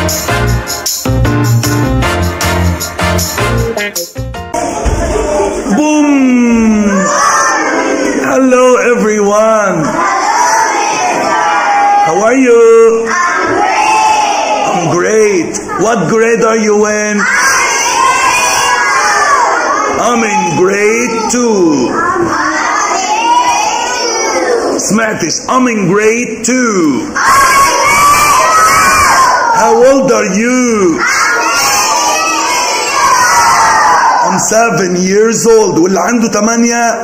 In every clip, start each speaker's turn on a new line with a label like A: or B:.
A: Boom! Hello, everyone. How are you? I'm great. What grade are you in? I'm in grade two. سمعتش I'm in grade two. How old are you? I'm seven years old واللي عنده تمانية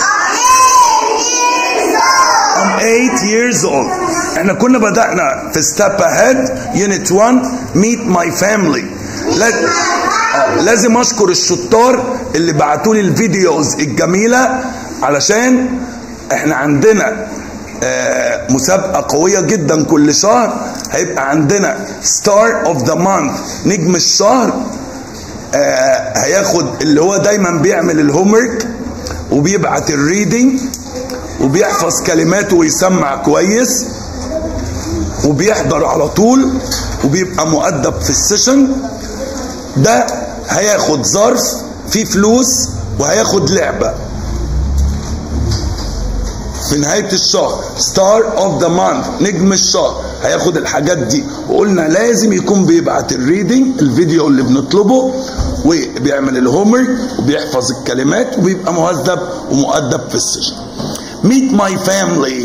A: I'm eight years old احنا كنا بدأنا في step ahead unit 1 meet my family لا- آه، لازم اشكر الشطار اللي بعتوا لي الفيديوز الجميلة علشان احنا عندنا آه، مسابقة قوية جدا كل شهر هيبقى عندنا ستار اوف ذا مانث نجم الشهر آه، هياخد اللي هو دايما بيعمل الهومورك وبيبعت الريدنج وبيحفظ كلماته ويسمع كويس وبيحضر على طول وبيبقى مؤدب في السيشن ده هياخد ظرف فيه فلوس وهياخد لعبه في نهاية الشهر ستار اوف ذا مانث نجم الشهر هياخد الحاجات دي وقلنا لازم يكون بيبعت الريدنج الفيديو اللي بنطلبه وبيعمل الهومورك وبيحفظ الكلمات وبيبقى مهذب ومؤدب في السجن meet my family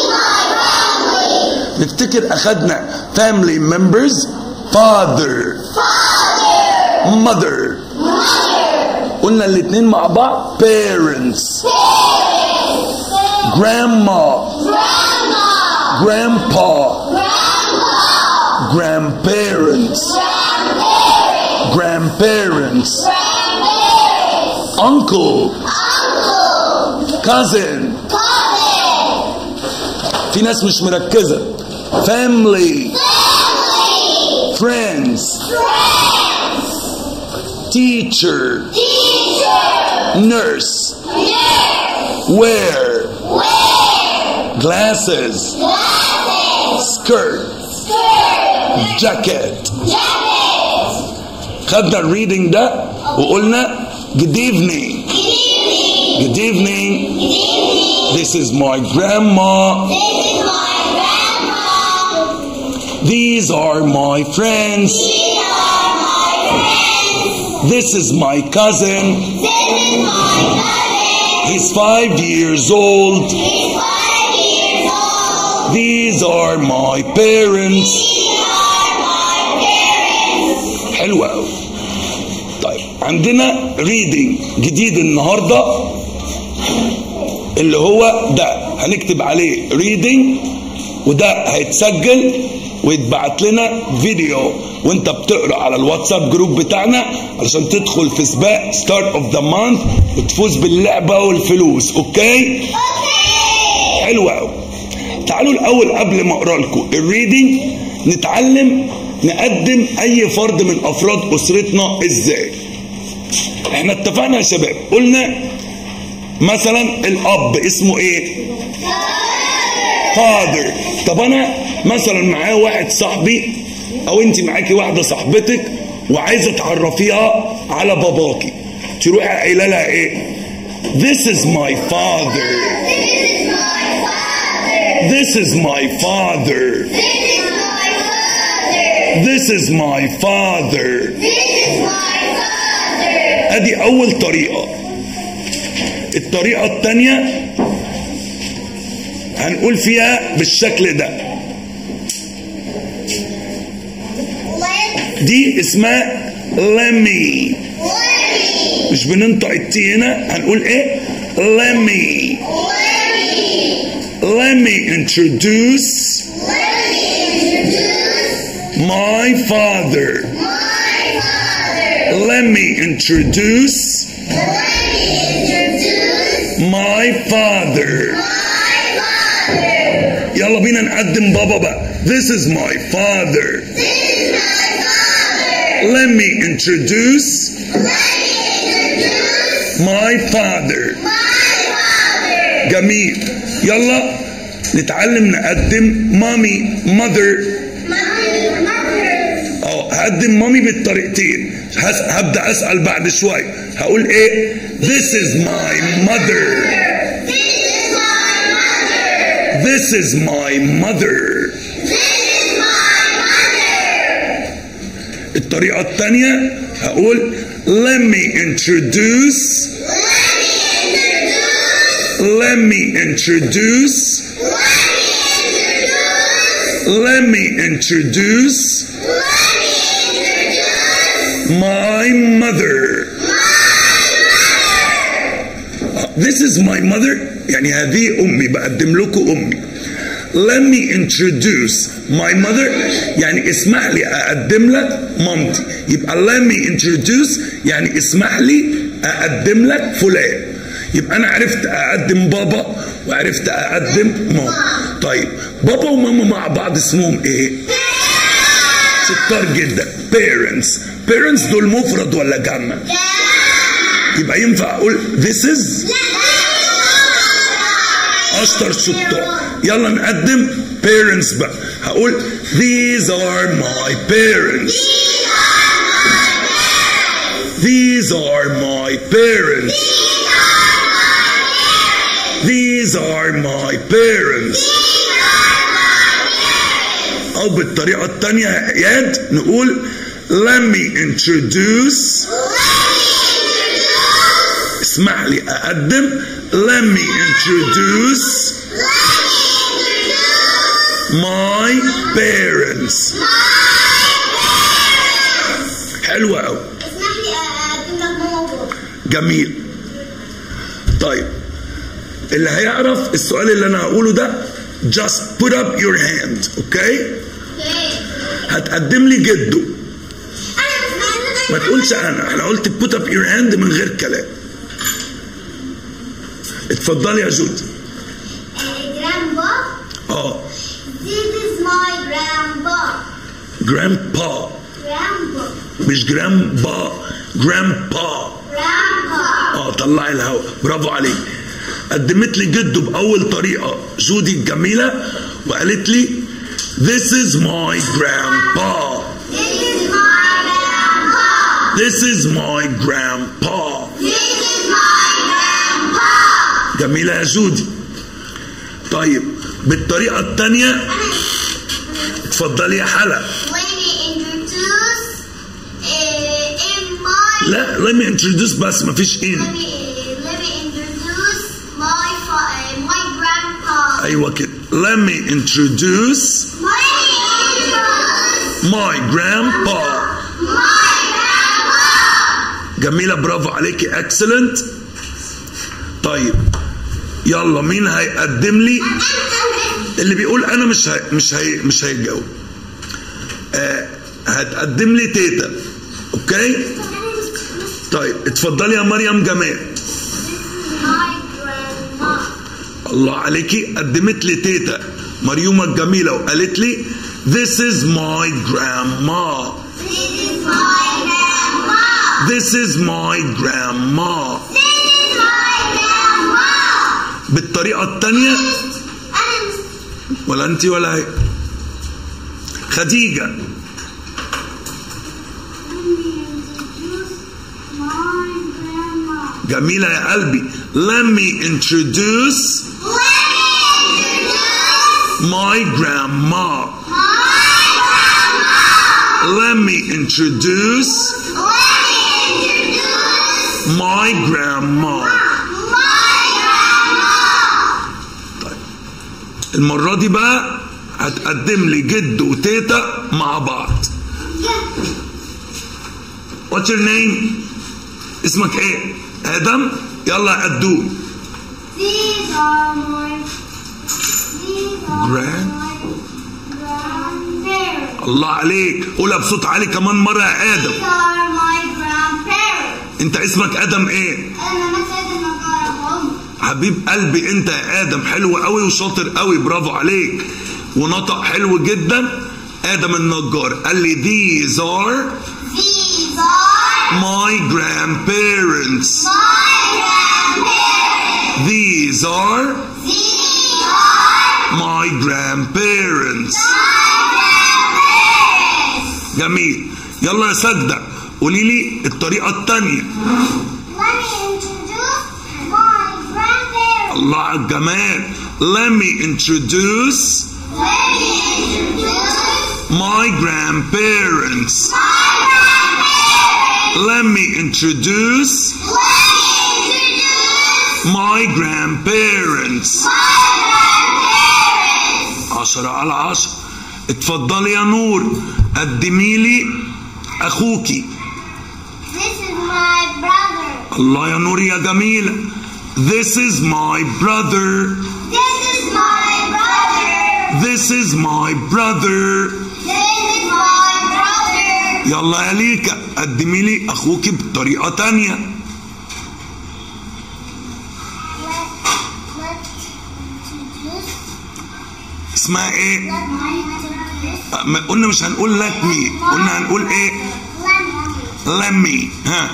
A: نفتكر اخدنا family members father mother قلنا الاتنين مع بعض parents grandma grandpa grandparents grandparents uncle cousin في ناس مش مركزة family friends teacher nurse wear glasses skirt jacket خدنا الريدنج ده وقلنا good evening good evening this is my grandma these are my friends this is my cousin he's five years old these are my parents حلوة قوي طيب عندنا ريدنج جديد النهارده اللي هو ده هنكتب عليه ريدنج وده هيتسجل ويتبعت لنا فيديو وانت بتقرا على الواتساب جروب بتاعنا علشان تدخل في سباق ستارت اوف ذا مانث وتفوز باللعبه والفلوس اوكي حلو قوي تعالوا الاول قبل ما اقرا لكم الريدنج نتعلم نقدم اي فرد من افراد اسرتنا ازاي احنا اتفقنا يا شباب قلنا مثلا الاب اسمه ايه فاذر طب انا مثلا معايا واحد صاحبي او انت معاكي واحده صاحبتك وعايزه تعرفيها على باباكي تروحي قايله لها ايه This is my father. This is my father. This is my father. ادي اول طريقة الطريقة التانية هنقول فيها بالشكل ده دي اسمها لمي مش بننطق التي هنا هنقول ايه لمي Let me introduce my father. Let me introduce my father. يلا بينا نقدم بابا بقى. This is my father. Let me introduce my father. جميل. يلا نتعلم نقدم مامي mother هقدم مامي بالطريقتين هس- هبدا اسال بعد شوي هقول ايه this is my mother this is my mother الطريقة الثانية هقول let me introduce let me introduce let me introduce my mother this is my mother يعني هذه أمي بقدم لكم أمي let me introduce my mother يعني اسمح لي أقدم لك مامتي يبقى let me introduce يعني اسمح لي أقدم لك فلان يبقى أنا عرفت أقدم بابا وعرفت أقدم ماما طيب بابا وماما مع بعض اسمهم إيه؟ شطار جدا parents parents دول مفرد ولا جمع؟ يبقى ينفع أقول this is اشطر شطار يلا نقدم parents بقى هقول these are my parents these are my parents these are my parents او بالطريقة التانية يا اياد نقول let me introduce اسمح لي اقدم let me introduce my parents حلوة قوي
B: اسمح لي اقدم لك موضوع
A: جميل طيب اللي هيعرف السؤال اللي انا هقوله ده just put up your hand اوكي هتقدم لي جده ما تقولش انا انا قلت put up your hand من غير كلام اتفضلي يا جودي
B: grandpa
A: اه
B: this is my grandpa
A: grandpa
B: grandpa
A: مش grandpa grandpa
B: grandpa
A: اه طلعي الهواء برافو عليك قدمت لي جده باول طريقه جودي الجميله وقالت لي this is my grandpa
B: this is my
A: this is my
B: grandpa
A: grandpa
B: this is my grandpa
A: جميله يا جودي طيب بالطريقه الثانيه اتفضلي يا حلا
B: let me introduce uh, in my
A: لا let me introduce بس مفيش
B: let
A: ان
B: me let me introduce my fa- uh, my grandpa
A: ايوه كده let me introduce
B: my introduce
A: my grandpa
B: my grandpa
A: جميله برافو عليكي excellent طيب يلا مين هيقدم لي اللي بيقول انا مش هي مش هي مش هيجاوب آه هتقدم لي تيتا اوكي طيب اتفضلي يا مريم جمال
B: my grandma
A: الله عليكي قدمت لي تيتا مريومة الجميلة وقالت لي This is my grandma
B: this is my grandma
A: This is my grandma
B: this is my grandma
A: بالطريقة التانية
B: أنا
A: ولا انت ولا هي خديجة
B: my grandma
A: جميلة يا قلبي Let me introduce my grandma Let me introduce my grandma المرة دي بقى هتقدم لي جد وتيتا مع بعض What's your name؟ اسمك ايه؟ آدم؟ يلا يا قدوم
B: These are my these are
A: Grand-
B: my grandparents.
A: الله عليك قولها بصوت عالي كمان مرة يا آدم
B: These are my grandparents.
A: انت اسمك آدم ايه؟
B: أنا مثلا نجارهم.
A: حبيب قلبي انت يا آدم حلو قوي وشاطر قوي برافو عليك ونطق حلو جدا آدم النجار قال لي these are
B: These are
A: my grandparents
B: my grandparents.
A: these are
B: These are
A: my grandparents
B: my grandparents.
A: جميل يلا يا سجدة قولي لي الطريقة التانية
B: Let me introduce my grandparents.
A: الله على الجمال let me introduce
B: Let me introduce
A: my grandparents
B: my grandparents.
A: let me introduce
B: Let me introduce
A: my grandparents
B: my grandparents.
A: عشرة على عشرة اتفضلي يا نور قدمي لي اخوكي
B: This is my brother.
A: الله يا نور يا جميلة This is my brother
B: This is my brother.
A: This is my brother
B: This is my brother.
A: يلا يا ليكا قدمي لي اخوكي بطريقة تانية
B: Let, let's introduce.
A: اسمها ايه
B: Let me introduce.
A: أه، ما- قلنا مش هنقول let me قلنا هنقول ايه
B: Let me,
A: let me ها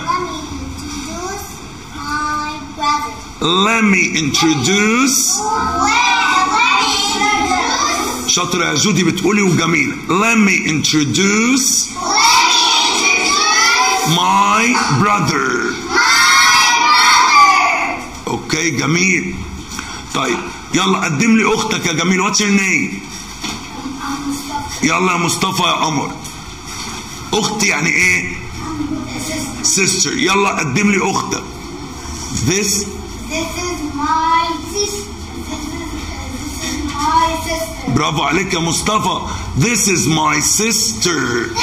B: let me introduce my
A: let me introduce
B: brother. Let, let me introduce.
A: شاطرة يا جودي بتقولي وجميلة let me introduce
B: Let me introduce
A: my brother
B: my brother.
A: اوكي جميل طيب يلا قدم لي اختك يا جميل واتس يور نيم يلا يا مصطفى يا قمر اختي يعني ايه sister يلا قدم لي اختك this
B: This is my sister. This is, this is my sister.
A: برافو عليك يا مصطفى this is my sister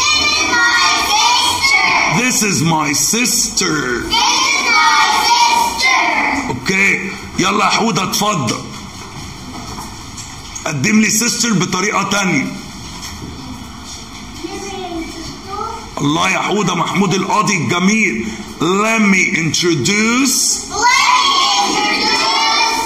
B: This is my sister.
A: this is my sister
B: This is my sister.
A: اوكي يلا يا حودة اتفضل قدم لي sister بطريقة تانية الله يا حودة محمود القاضي الجميل let me introduce
B: Let me introduce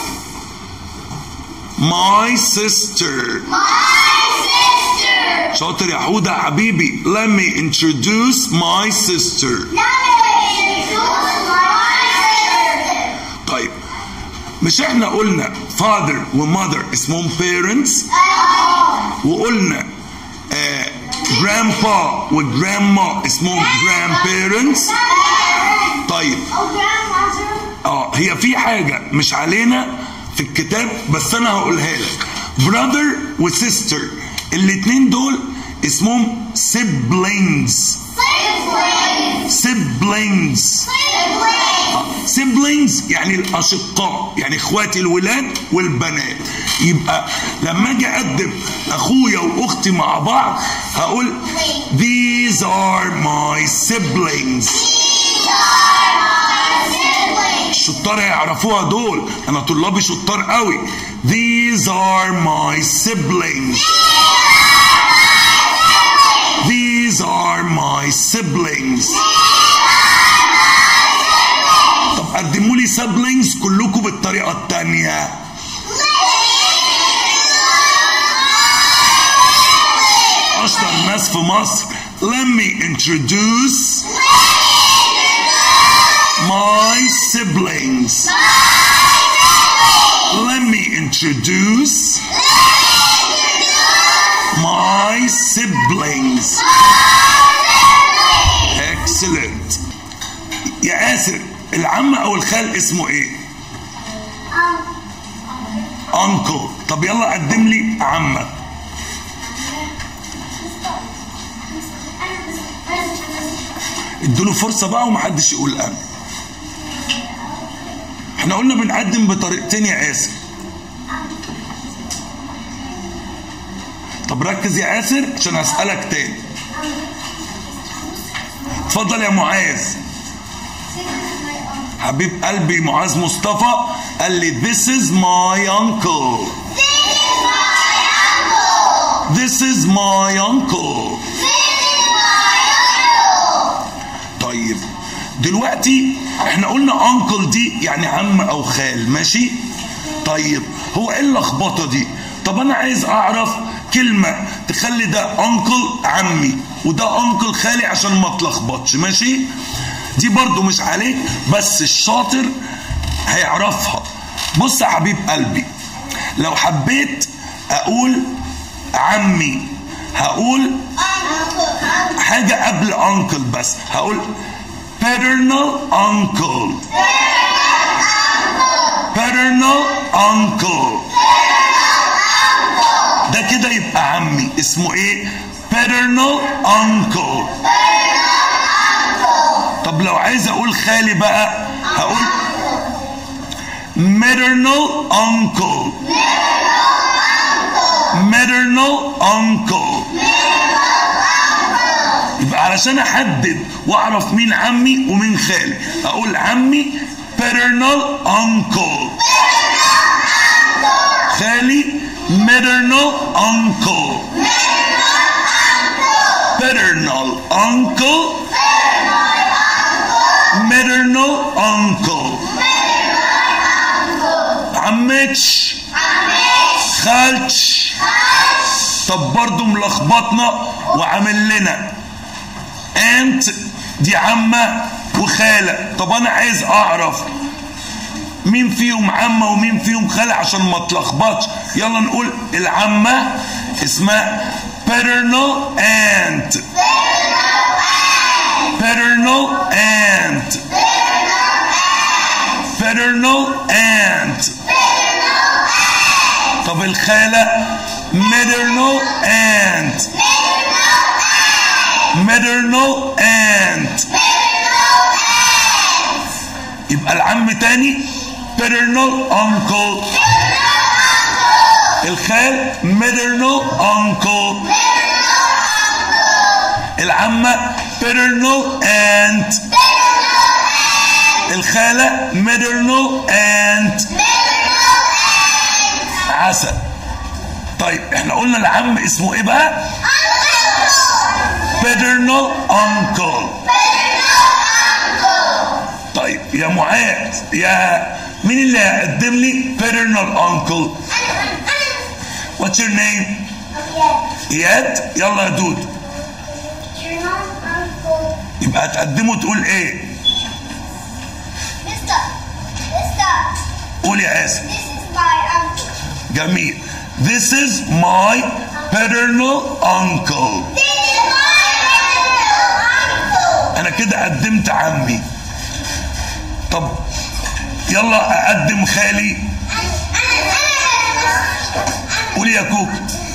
A: my sister
B: my sister.
A: شاطر يا حودة يا حبيبي let me introduce my sister
B: Let me introduce my sister.
A: طيب مش احنا قلنا father و mother اسمهم parents
B: Oh.
A: وقلنا آه grandpa و grandma اسمهم grandparents طيب
B: Oh, grandmother.
A: اه هي في حاجة مش علينا في الكتاب بس انا هقولها لك brother و sister الاتنين دول اسمهم siblings
B: Siblings.
A: siblings
B: Siblings.
A: siblings يعني الاشقاء يعني اخواتي الولاد والبنات يبقى لما اجي اقدم اخويا واختي مع بعض هقول these are my siblings
B: These are my siblings.
A: الشطار هيعرفوها دول انا طلابي شطار قوي these are my siblings these are my siblings طب قدموا لي siblings كلكم بالطريقه الثانيه اشطر ناس في مصر let me introduce my siblings let me introduce my siblings excellent يا آسر العم او الخال اسمه ايه انكل طب يلا قدم لي عمك ادوله فرصة بقى ومحدش يقول انا احنا قلنا بنقدم بطريقتين يا آسر طب ركز يا آسر عشان هسألك تاني اتفضل يا معاذ حبيب قلبي معاذ مصطفى قال لي this is my uncle this is my uncle طيب دلوقتي احنا قلنا انكل دي يعني عم او خال ماشي طيب هو ايه اللخبطه دي طب انا عايز اعرف كلمه تخلي ده انكل عمي وده انكل خالي عشان ما اتلخبطش ماشي دي برضو مش عليك بس الشاطر هيعرفها بص يا حبيب قلبي لو حبيت اقول عمي هقول حاجة قبل uncle بس هقول paternal uncle paternal uncle ده كده يبقى عمي اسمه ايه paternal uncle طب لو عايز اقول خالي بقى هقول maternal uncle maternal uncle يبقى علشان احدد واعرف مين عمي ومين خالي اقول عمي paternal uncle خالي maternal uncle paternal uncle maternal uncle عمتش خالتش طب برضه ملخبطنا وعامل لنا انت دي عمه وخاله طب انا عايز اعرف مين فيهم عمه ومين فيهم خاله عشان ما اتلخبطش يلا نقول العمه اسمها paternal aunt paternal aunt paternal aunt طب الخالة maternal aunt maternal aunt يبقى العم تاني paternal uncle الخال maternal uncle العمة paternal aunt الخالة maternal aunt عسل طيب احنا قلنا العم اسمه ايه بقى paternal uncle طيب يا معاذ يا مين اللي هيقدم لي paternal uncle what's your name اياد يلا يا دود يبقى هتقدمه تقول ايه قول يا اسف جميل this is my paternal uncle انا كده قدمت عمي طب يلا اقدم خالي قول يا كوك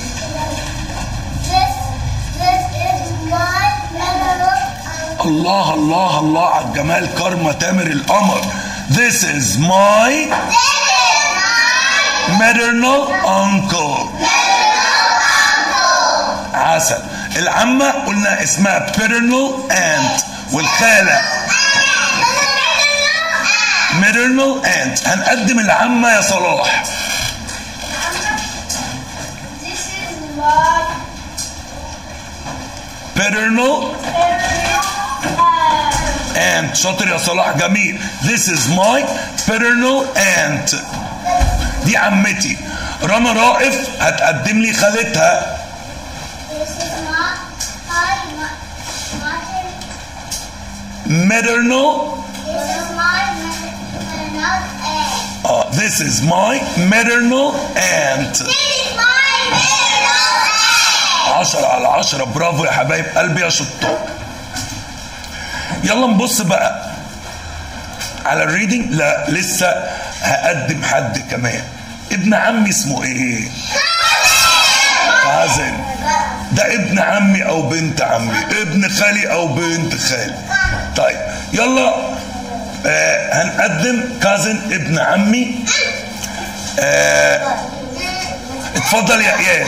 A: الله الله الله على الجمال كارما تامر القمر this is my maternal uncle عسل العمة قلنا اسمها paternal aunt والخالة maternal aunt هنقدم العمة يا صلاح paternal aunt شاطر يا صلاح جميل this is my paternal aunt دي عمتي رنا رائف هتقدم لي خالتها maternal uh, this is my maternal aunt عشرة على عشرة برافو يا حبايب قلبي يا شطار يلا نبص بقى على الريدنج لا لسه هقدم حد كمان ابن عمي اسمه ايه كازن ده ابن عمي او بنت عمي ابن خالي او بنت خالي طيب يلا آه هنقدم كازن ابن عمي آه اتفضل يا اياد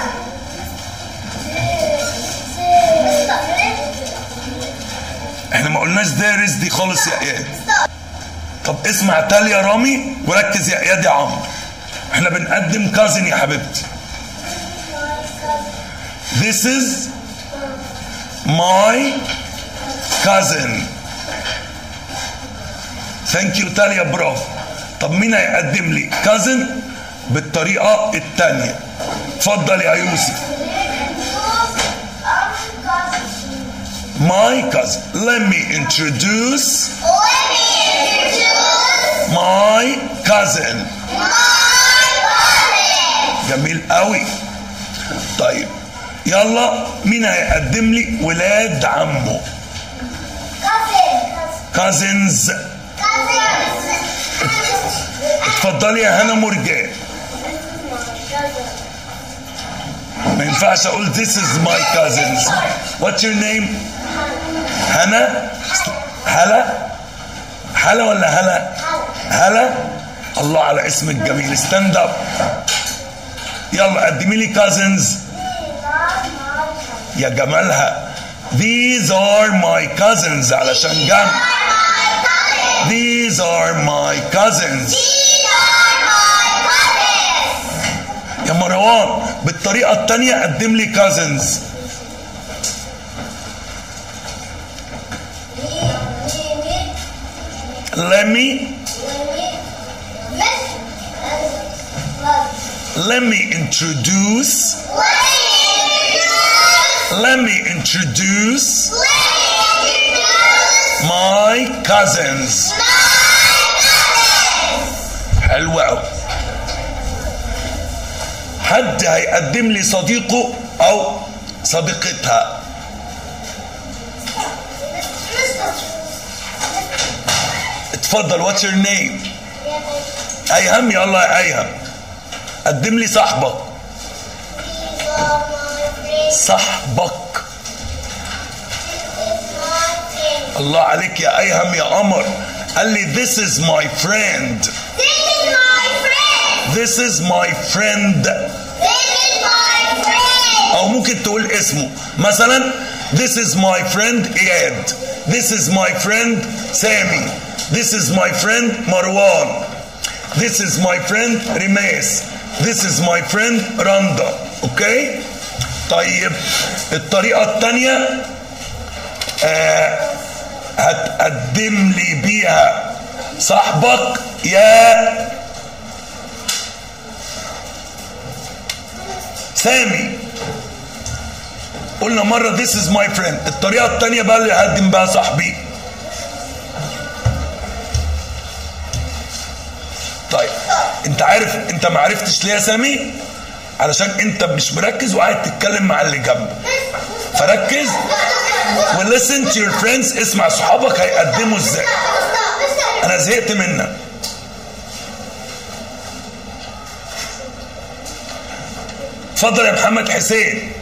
A: احنا ما قلناش دارس دي خالص يا اياد طب اسمع تاليا رامي وركز يا اياد يا عمرو احنا بنقدم كازن يا حبيبتي This is my cousin. Thank you تاليا برافو. طب مين هيقدم لي cousin بالطريقة التانية؟ اتفضل يا يوسف. My cousin. Let me introduce my cousin. جميل قوي. طيب يلا مين هيقدم لي ولاد عمه
B: cousin
A: كازنز
B: cousin
A: اتفضلي يا هنا مرجان ما ينفعش اقول this is my cousins what's your name هنا هلا هلا ولا هلا هلا الله على اسمك جميل ستاند اب يلا قدمي لي cousins يا جمالها these are my cousins علشان جنب these are my cousins يا مروان بالطريقة التانية قدم لي cousins let me let me introduce let me introduce my cousins حلو قوي حد هيقدم لي صديقه او صديقتها اتفضل واتس يور نيم ايهم يلا يا ايهم قدم لي صاحبك صاحبك الله عليك يا ايهم يا قمر قال لي this is my friend this is my friend او ممكن تقول اسمه مثلا this is my friend اياد this is my friend سامي this is my friend مروان this is my friend رماس this is my friend رندا اوكي طيب الطريقة التانية آه هتقدم لي بيها صاحبك يا سامي قلنا مرة this is my friend الطريقة التانية بقى اللي هقدم بها صاحبي طيب انت عارف انت ما عرفتش ليه يا سامي علشان انت مش مركز وقاعد تتكلم مع اللي جنبك فركز ولسن to your friends اسمع صحابك هيقدموا ازاي انا زهقت منك اتفضل يا محمد حسين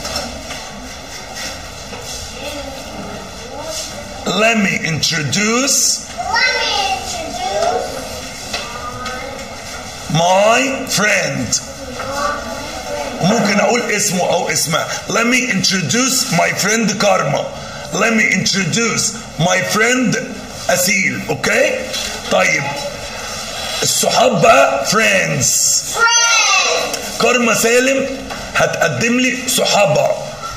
A: Let me introduce my friend ممكن اقول اسمه او اسمها Let me introduce my friend Karma Let me introduce my friend أسيل اوكي طيب الصحاب بقى friends كارما سالم هتقدم لي صحابها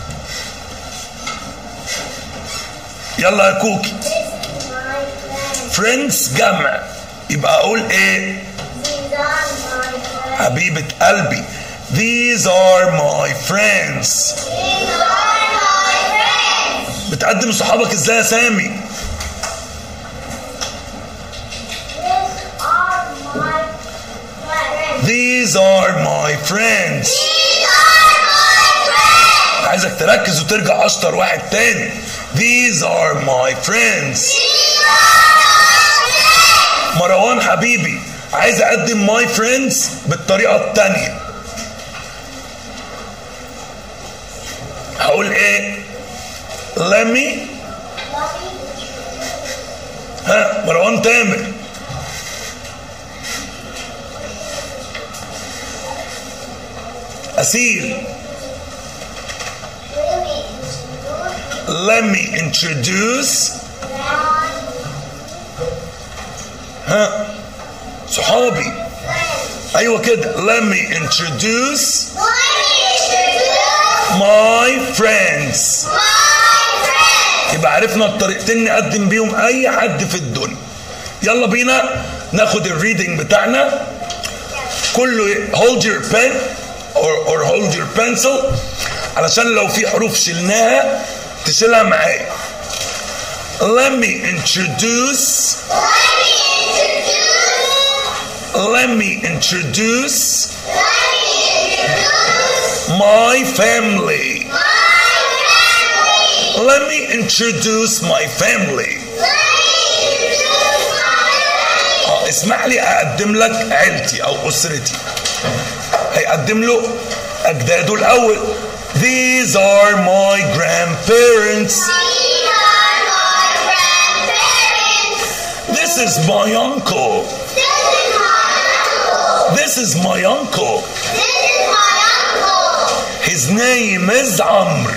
A: يلا يا كوكي فريندز جمع يبقى اقول ايه حبيبة قلبي these are my friends بتقدم صحابك ازاي يا سامي these are my friends عايزك تركز وترجع اشطر واحد تاني these are my friends مروان حبيبي عايز اقدم my friends بالطريقه التانيه هقول ايه let me ها مروان تامر أسير let me introduce ها صحابي ايوه كده let me introduce my friends يبقى عرفنا الطريقتين نقدم بيهم اي حد في الدنيا يلا بينا ناخد الريدنج بتاعنا كله hold your pen or, or hold your pencil علشان لو في حروف شلناها تشيلها معايا let me introduce let me introduce my family let me introduce my family اه اسمح لي اقدم لك عيلتي او اسرتي هيقدم له اجداده الاول these are my grandparents this is my uncle this is my uncle his name is عمرو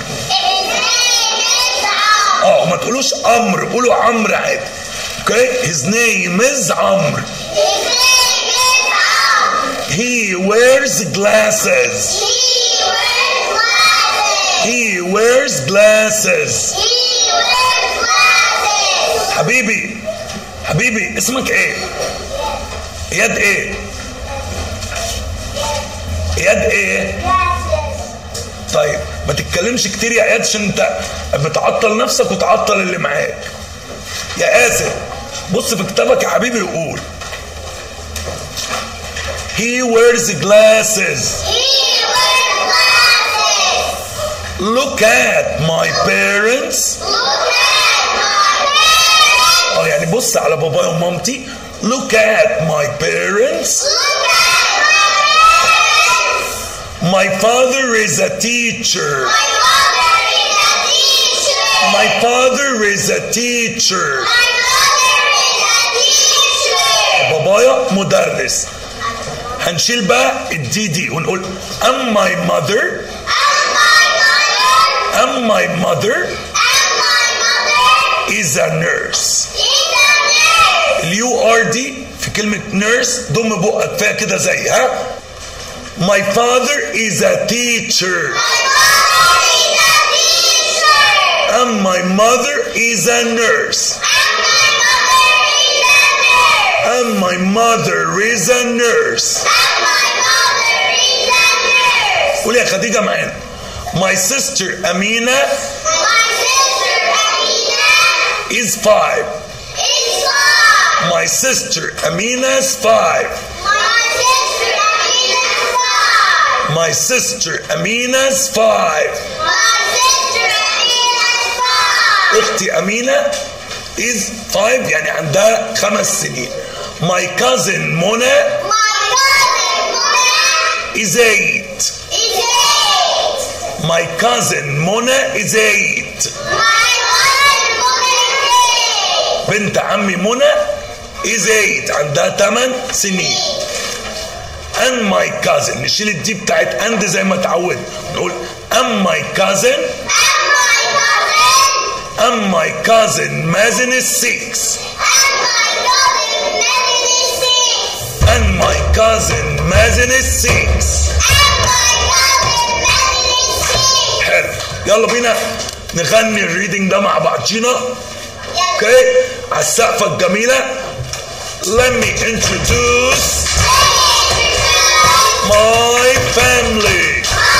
A: اه ما تقولوش امر قولوا عمرو عادي اوكي his name is عمرو he wears glasses he wears glasses حبيبي حبيبي اسمك ايه اياد ايه اياد ايه طيب ما تتكلمش كتير يا اياد عشان انت بتعطل نفسك وتعطل اللي معاك يا اسف بص في كتابك يا حبيبي وقول He wears glasses. Look at my parents. اه يعني بص على بابايا ومامتي. Look at my parents. My father is a teacher. My father is a teacher. بابايا مدرس. هنشيل بقى الدي دي ونقول am my mother am my mother is a nurse اليو ار دي في كلمة نيرس ضم بقك فيها كده زي ها my father is a teacher and my mother is a nurse and my mother is a nurse قول يا خديجة معانا my sister Amina is five my sister Amina is five my sister Amina is five اختي أمينة is five يعني عندها خمس سنين my cousin منى is eight my cousin منى is eight بنت عمي منى is eight عندها 8 سنين and my cousin نشيل الدي بتاعت and زي ما اتعودنا نقول and my cousin and my cousin Mazen is six and my cousin Mazen is six حلو يلا بينا نغني الريدنج ده مع بعضينا اوكي على السقفة الجميلة let me introduce my family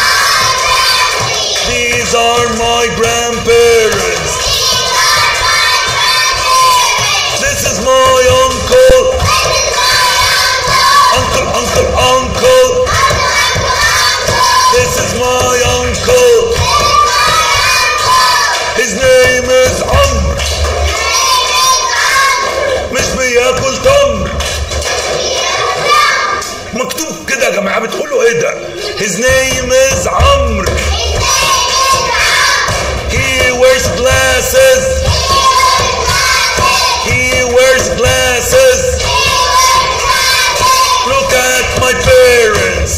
A: these are my grandparents this is my uncle uncle uncle uncle this is my uncle his name is عمرو مش بياكل تمر مكتوب كده يا جماعه بتقولوا ايه ده his name is عمرو he wears glasses he wears glasses look at my parents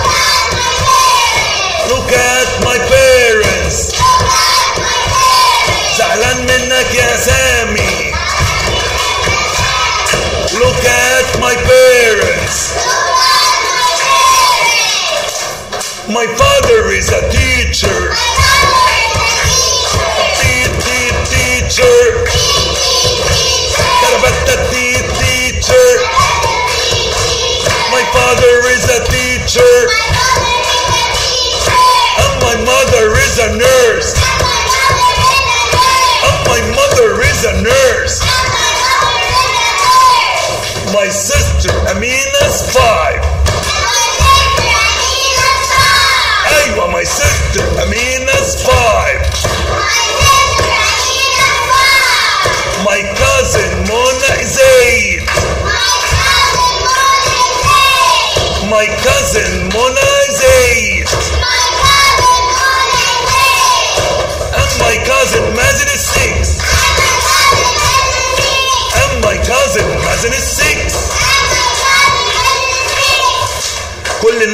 A: look at my parents زعلان منك يا سامي look at my parents my father is a teacher Te- te- teacher Karabata te- teacher my father is a teacher and my mother is a nurse and my mother is a nurse my sister Amina's five ايوه my sister Amina's five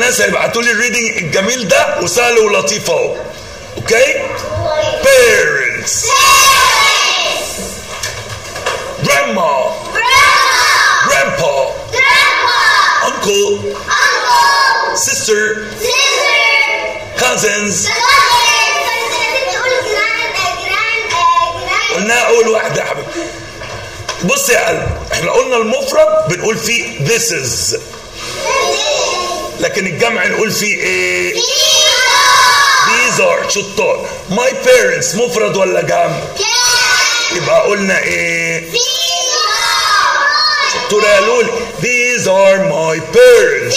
A: الناس هيبعتوا لي الريدنج الجميل ده وسهل ولطيف اهو اوكي parents grandma grandpa uncle sister cousins قلناها اول واحده يا حبيبي بص يا قلب احنا قلنا المفرد بنقول فيه this is لكن الجمع نقول فيه ايه these are شطار my parents مفرد ولا جمع يبقى قلنا ايه شطور يا لولي these are my parents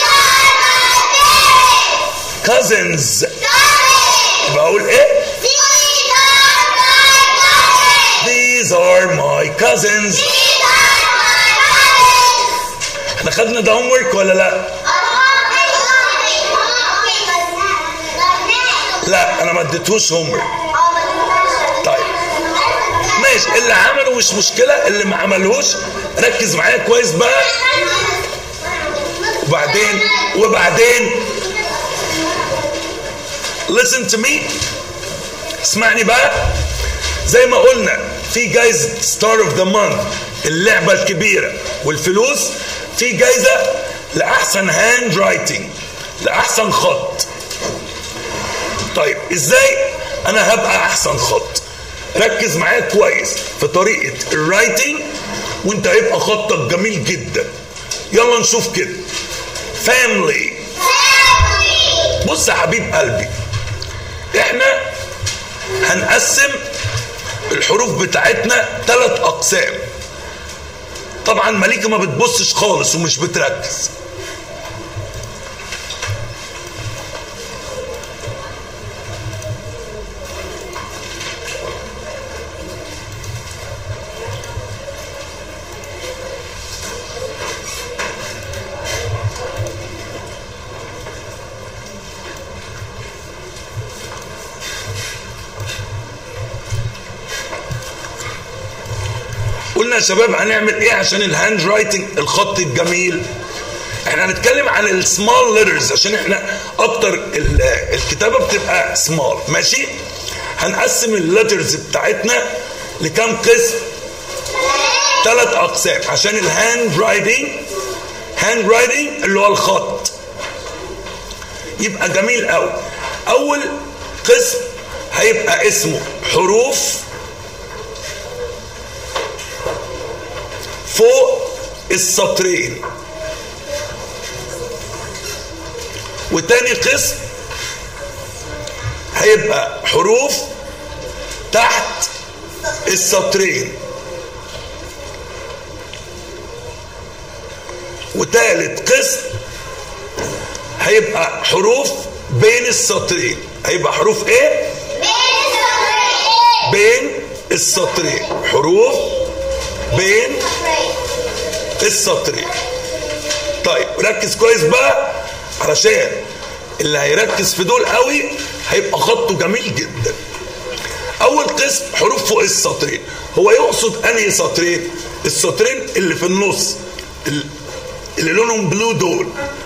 A: cousins يبقى اقول ايه these are my cousins احنا خدنا ده هوم ورك ولا لا لا انا ما اديتهوش هوم ورك طيب ماشي اللي عمله مش مشكله اللي ما عملهوش ركز معايا كويس بقى وبعدين وبعدين listen to me اسمعني بقى زي ما قلنا في جايزة ستار اوف ذا مانث اللعبة الكبيرة والفلوس في جايزة لأحسن هاند رايتنج لأحسن خط طيب ازاي انا هبقى احسن خط ركز معايا كويس في طريقة الرايتنج وانت هيبقى خطك جميل جدا يلا نشوف كده فاميلي بص يا حبيب قلبي احنا هنقسم الحروف بتاعتنا ثلاث اقسام طبعا مليكه ما بتبصش خالص ومش بتركز قلنا يا شباب هنعمل ايه عشان الهاند رايتنج الخط الجميل احنا هنتكلم عن السمال ليترز عشان احنا اكتر ال- الكتابه بتبقى سمال ماشي هنقسم الليترز بتاعتنا لكام قسم ثلاث اقسام عشان الهاند رايتنج هاند رايتنج اللي هو الخط يبقى جميل قوي اول قسم هيبقى اسمه حروف فوق السطرين وتاني قسم هيبقى حروف تحت السطرين وتالت قسم هيبقى حروف بين السطرين هيبقى حروف ايه بين السطرين حروف بين السطرين طيب ركز كويس بقى علشان اللي هيركز في دول قوي هيبقى خطه جميل جدا اول قسم حروف فوق السطرين هو يقصد انهي سطرين السطرين اللي في النص ال- اللي لونهم بلو دول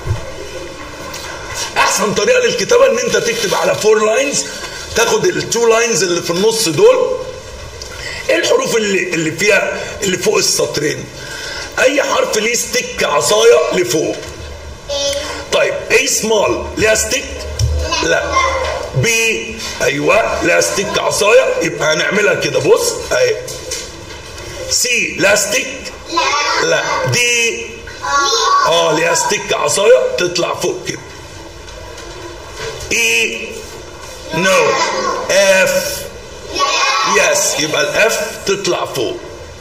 A: احسن طريقه للكتابه ان انت تكتب على فور لاينز تاخد التو لاينز اللي في النص دول ايه الحروف اللي اللي فيها اللي فوق السطرين اي حرف ليه ستيك عصايه لفوق طيب اي سمال ليها ستيك لا بي ايوه ليها ستيك عصايه يبقى هنعملها كده بص اهي سي ليها ستيك لا دي اه ليها ستيك عصايه تطلع فوق كده اي نو اف يس يبقى الاف تطلع فوق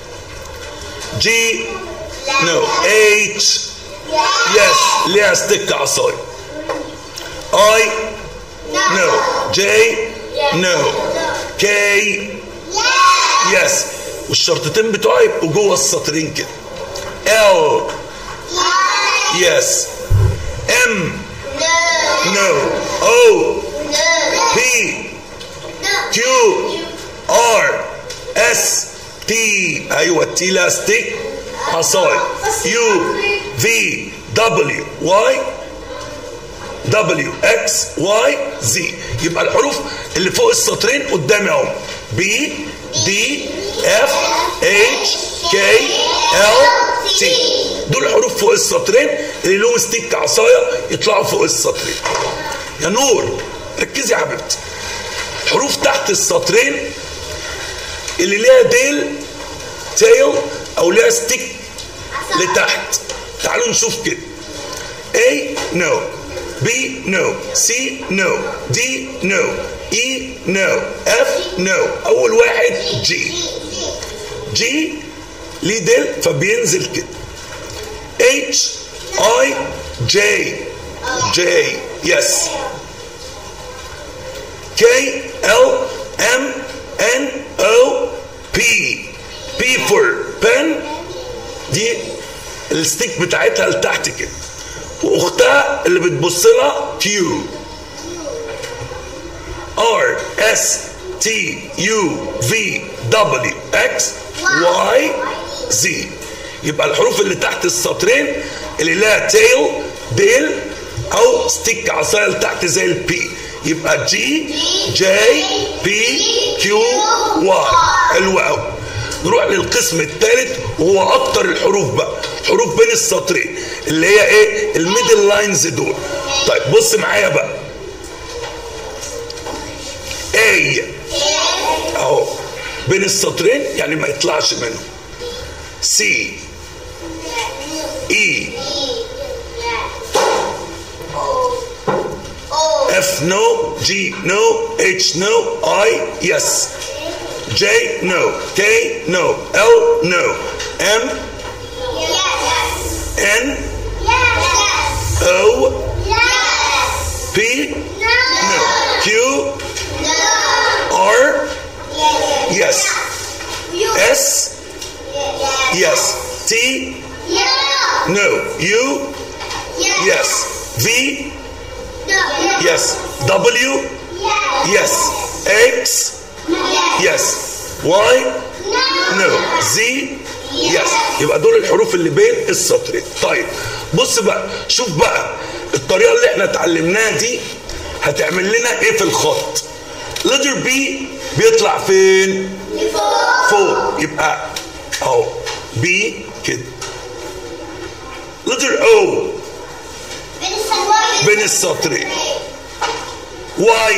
A: جي نو اتش يس ليها ستيك عصايه اي نو جي نو كي يس والشرطتين بتوعي يبقوا جوه السطرين كده ال يس ام نو او بي كيو ار اس تي ايوه التي لها ستيك عصايه يو في دبليو واي W X Y Z يبقى الحروف اللي فوق السطرين قدامي اهو B D F H K L T دول حروف فوق السطرين اللي لهم ستيك عصايه يطلعوا فوق السطرين يا نور ركزي يا حبيبتي حروف تحت السطرين اللي ليها ديل تيل او ليها ستيك لتحت تعالوا نشوف كده A no B no C no D no E no F no أول واحد G G ليه ديل فبينزل كده H I J J yes K L M N O P P for pen دي الستيك بتاعتها لتحت كده واختها اللي بتبص لها كيو ار اس تي يو في دبليو اكس واي زي يبقى الحروف اللي تحت السطرين اللي لها تيل ديل او ستيك عصايه لتحت زي البي يبقى جي جي بي كيو واي حلو قوي نروح للقسم الثالث وهو اكتر الحروف بقى حروف بين السطرين اللي هي ايه الميدل لاينز دول طيب بص معايا بقى اي اهو بين السطرين يعني ما يطلعش منه سي اي اف نو جي نو اتش نو اي يس J no K no L no M N O P no Q R yes S yes T no U yes V yes W yes X yes Y no Z yes يبقى دول الحروف اللي بين السطرين طيب بص بقى شوف بقى الطريقه اللي احنا اتعلمناها دي هتعمل لنا ايه في الخط لتر بي بيطلع فين فوق يبقى اهو بي كده لتر او بين السطرين واي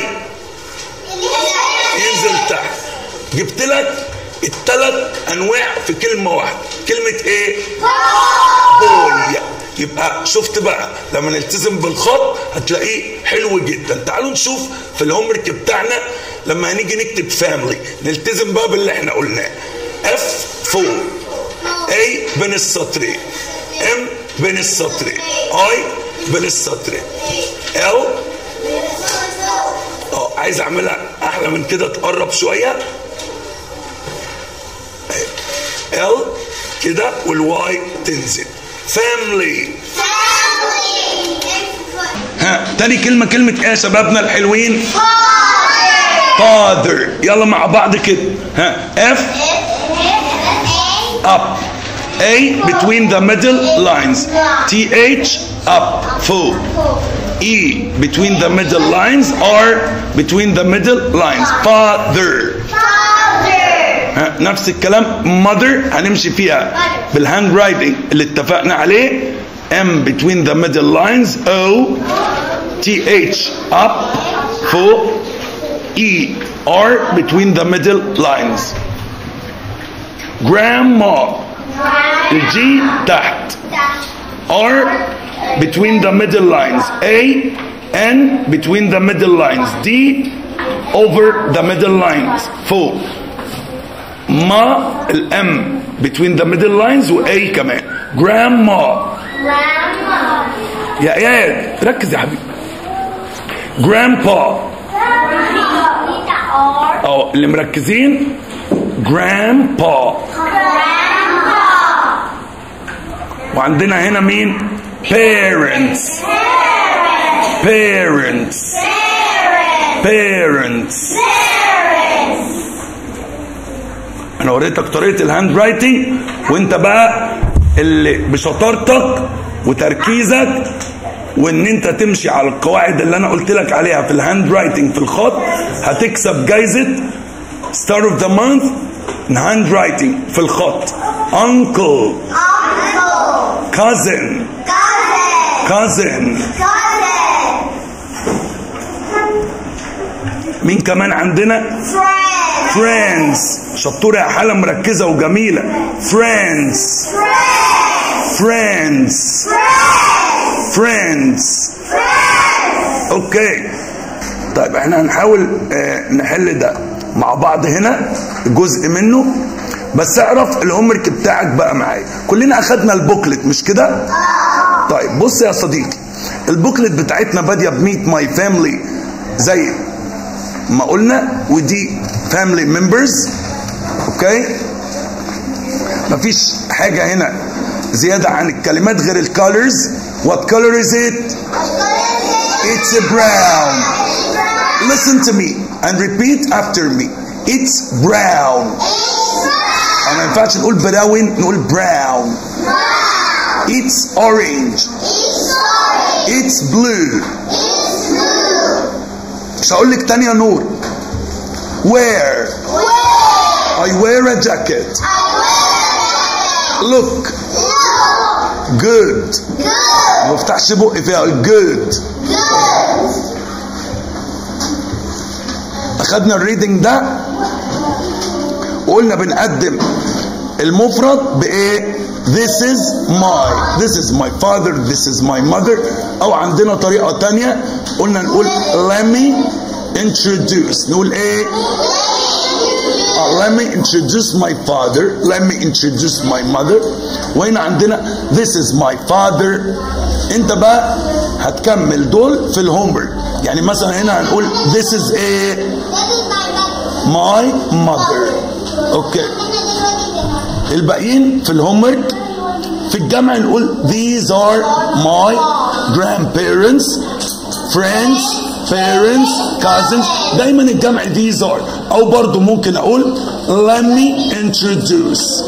A: ينزل تحت جبت لك الثلاث انواع في كلمه واحده كلمه ايه بوي يبقى شفت بقى لما نلتزم بالخط هتلاقيه حلو جدا تعالوا نشوف في الهومرك بتاعنا لما هنيجي نكتب فاميلي نلتزم بقى باللي احنا قلناه اف فوق اي بين السطرين ام بين السطرين اي بين السطرين ال اه عايز اعملها احلى من كده تقرب شويه ال كده والواي تنزل فاميلي ها تاني كلمة كلمة ايه يا شبابنا الحلوين father يلا مع بعض كده ها F up A between the middle lines TH up فوق E between the middle lines R between the middle lines father ها نفس الكلام mother هنمشي فيها بالهاند رايتنج اللي اتفقنا عليه M between the middle lines O TH up فوق E R between the middle lines grandma الجي تحت R between the middle lines A N between the middle lines D over the middle lines فوق ما الام between the middle lines و A كمان grandma يا اياد ركز يا حبيبي grandpa اه اللي مركزين grandpa وعندنا هنا مين parents parents parents انا وريتك طريقه الهاند رايتنج وانت بقى اللي بشطارتك وتركيزك وان انت تمشي على القواعد اللي انا قلت لك عليها في الهاند رايتنج في الخط هتكسب جايزه ستار اوف ذا مانث هاند رايتنج في الخط uncle
B: Uncle.
A: cousin
B: Cousin.
A: cousin
B: Cousin.
A: مين كمان عندنا
B: Friend.
A: friends شطورة يا حالة مركزة وجميلة friends
B: Friend.
A: friends
B: Friend.
A: friends
B: Friend.
A: اوكي طيب احنا هنحاول آه، نحل ده مع بعض هنا جزء منه بس اعرف الهومورك بتاعك بقى معايا كلنا اخدنا البوكلت مش كده طيب بص يا صديقي البوكلت بتاعتنا باديه بميت ماي فاميلي زي ما قلنا ودي فاميلي ممبرز اوكي مفيش حاجه هنا زياده عن الكلمات غير الكالرز وات كولر از ات It's a brown. Listen to me and repeat after me. It's brown. أو ما ينفعش نقول براون نقول brown. It's orange. It's blue. مش هقول لك تاني يا نور. Wear. I wear a jacket. Look. Good. ما بفتحش بقي فيها good. اخدنا الريدنج ده وقلنا بنقدم المفرد بايه this is my this is my father this is my mother او عندنا طريقة تانية قلنا نقول let me introduce نقول ايه uh, let me introduce my father let me introduce my mother وهنا عندنا this is my father انت بقى هتكمل دول في الهومورك يعني مثلا هنا هنقول this is a my mother اوكي الباقيين في الهومورك في الجامعة نقول these are my grandparents friends parents cousins دايما الجمع these are او برضو ممكن اقول let me introduce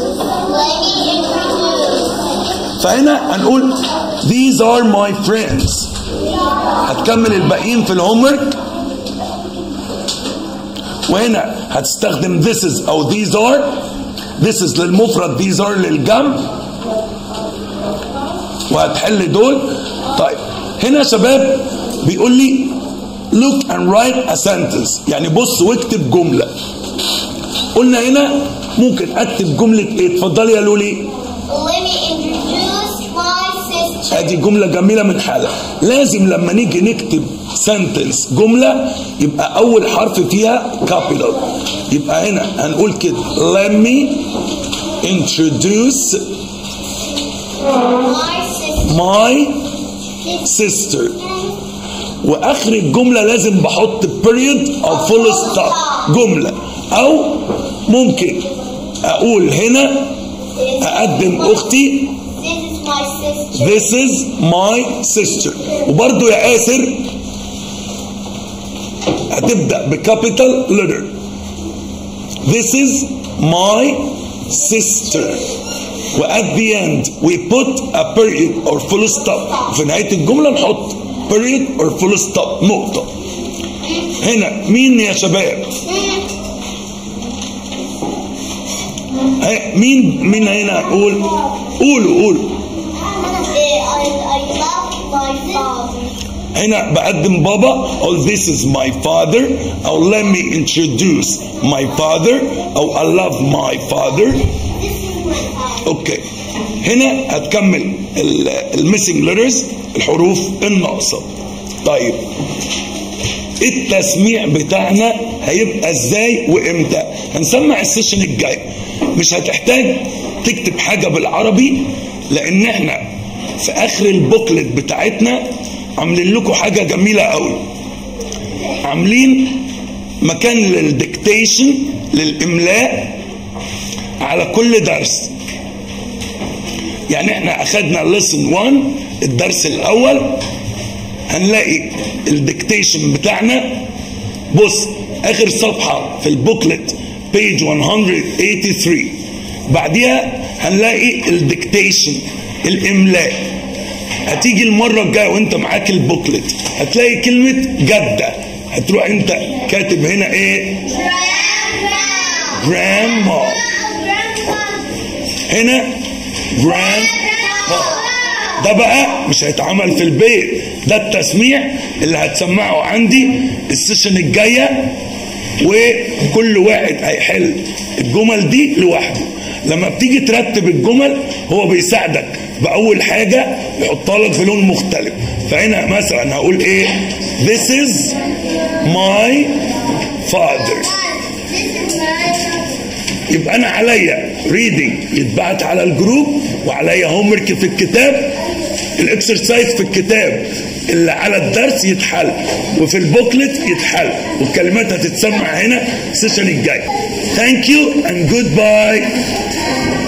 A: فهنا هنقول these are my friends هتكمل الباقيين في الهومورك وهنا هتستخدم this is او these are this is للمفرد these are للجمع وهتحل دول طيب هنا يا شباب بيقول لي look and write a sentence يعني بص واكتب جملة قلنا هنا ممكن اكتب جملة ايه اتفضلي يا لولي
B: Let me introduce my sister.
A: ادي جملة جميلة من حالة لازم لما نيجي نكتب سنتنس جملة يبقى أول حرف فيها كابيتال يبقى هنا هنقول كده let me introduce
B: My sister.
A: my sister واخر الجملة لازم بحط period او full stop جملة او ممكن اقول هنا اقدم اختي
B: This is my
A: This is my
B: sister.
A: sister وبرضو يا آسر هتبدأ بكابيتال letter This is my sister و at the end we put a period or full stop في نهاية الجملة نحط period or full stop نقطة هنا مين يا شباب ها، مين مين هنا قول قولوا قولوا
B: I, I love my father.
A: هنا بقدم بابا أو this is my father أو let me introduce my father أو I love my father
B: This is my father.
A: أوكي هنا هتكمل الميسنج letters الحروف الناقصة طيب التسميع بتاعنا هيبقى ازاي وامتى هنسمع السيشن الجاي مش هتحتاج تكتب حاجة بالعربي لان احنا في اخر البوكلت بتاعتنا عاملين لكم حاجة جميلة قوي عاملين مكان للديكتيشن للاملاء على كل درس يعني احنا اخدنا ليسن 1 الدرس الاول هنلاقي الديكتيشن بتاعنا بص اخر صفحه في البوكلت بيج 183 بعديها هنلاقي الديكتيشن الاملاء هتيجي المره الجايه وانت معاك البوكلت هتلاقي كلمه جده هتروح انت كاتب هنا ايه grandma هنا grandma ده بقى مش هيتعمل في البيت ده التسميع اللي هتسمعه عندي السيشن الجايه وكل واحد هيحل الجمل دي لوحده لما بتيجي ترتب الجمل هو بيساعدك بأول حاجة يحطها لك بلون مختلف فهنا مثلا هقول ايه This is my father يبقى انا عليا ريدنج يتبعت على الجروب وعليا هوم ورك في الكتاب الاكسرسايز في الكتاب اللي على الدرس يتحل وفي البوكلت يتحل والكلمات هتتسمع هنا السيشن الجاي ثانك يو اند جود باي